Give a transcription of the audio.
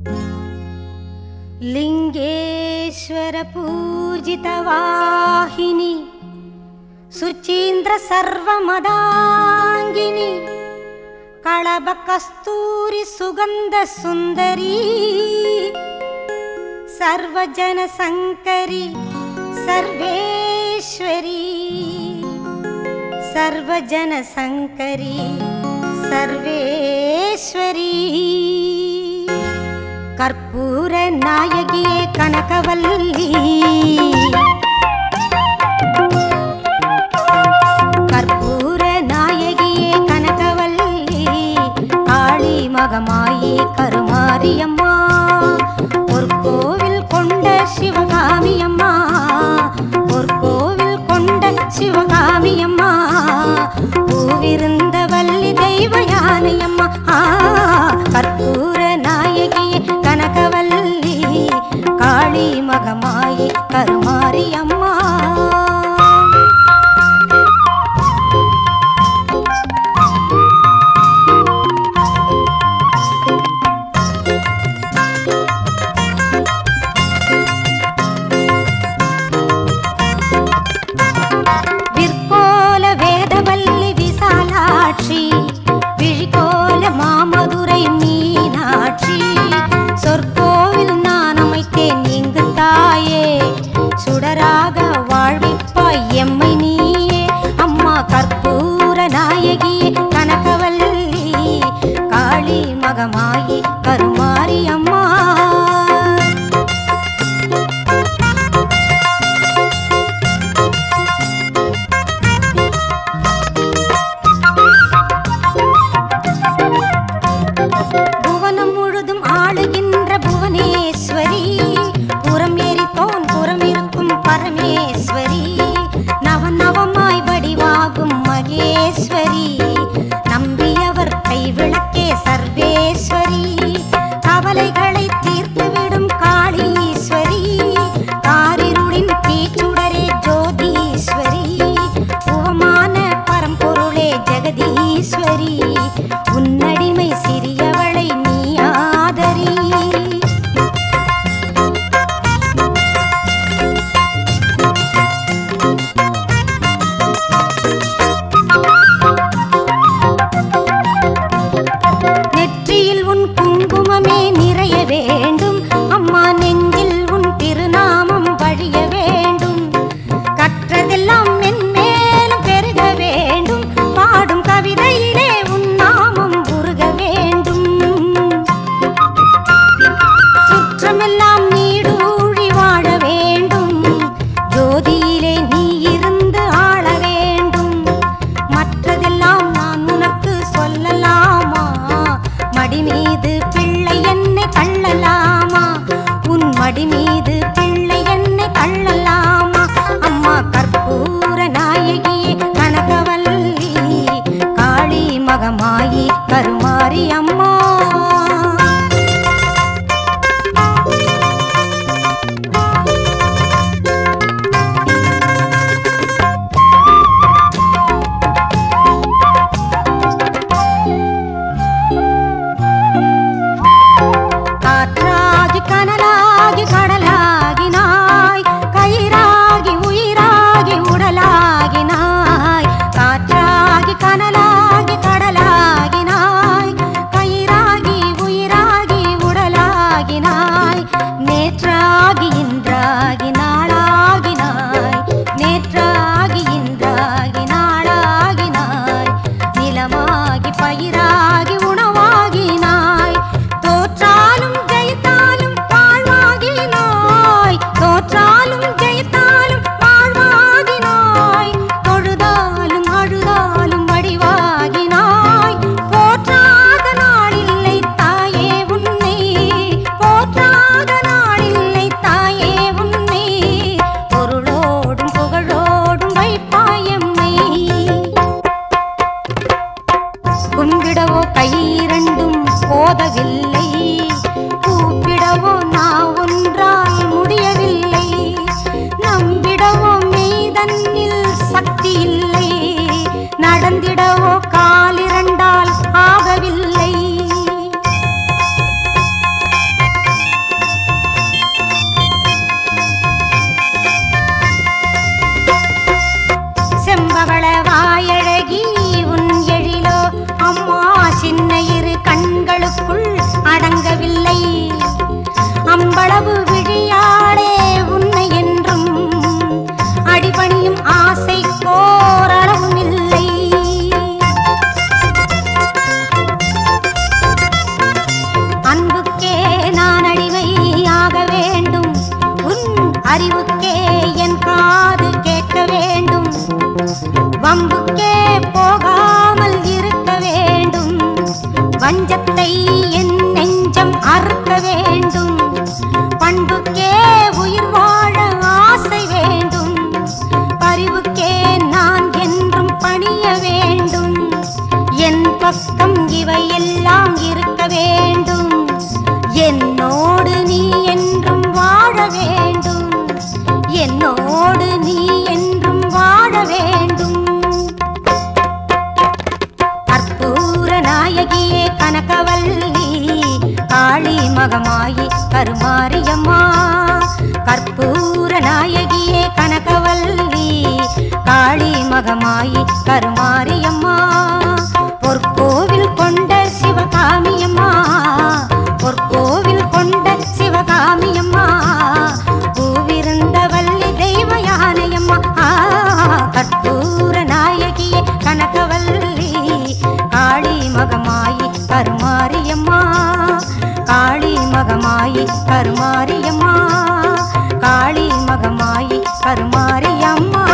लिङ्गेश्वरपूजितवाहिनि सुचीन्द्रसर्वमदाङ्गिनि कळबकस्तूरि सुगन्धसुन्दरी सर्वजनसङ्करि सर्वेश्वरी सर्वजनसङ्करि सर्वेश्वरी கற்பூர நாயகியே கனகவல்லி கற்பூர நாயகியே கனகவல்லி காளி மகமாயி கருமாரியம்மா ஒரு கோவில் கொண்ட சிவகாமியம்மா ஒரு கோவில் கொண்ட சிவகாமியம்மா பூவிருந்த வள்ளி தெய்வ யானையம்மா ஆ, கற்பூர நாயகியே கனகவல்லி காளி மகமாயி கருமாரியம்மா விற்கோல வேதவல்லி விசாலாட்சி விழிகோல மாமதுரை மீனாட்சி சொற்கோவில் நான் அமைத்தேன் இங்கு தாயே சுடராக என்னோடு நீ என்றும் வாழ வேண்டும் என்னோடு நீ என்றும் வாழ வேண்டும் கற்பூர நாயகியே கனகவல்லி காளி மகமாயி கருமாரியம்மா கற்பூர நாயகியே கனகவல்லி காளி மகமாயி கருமாரியம்மா பொற்கோவில் கொண்ட சிவகாமியம்மா பொற்கோவில் கொண்ட சிவகாமியம்மா பூவிருந்த வள்ளி தெய்வ யானையம்மா ஆ, கற்பூர நாயகியே கனகவல்லி காளி மகமாயி கருமாரியம்மா காளி மகமாயி கருமாரியம்மா காளி மகமாயி கருமாரியம்மா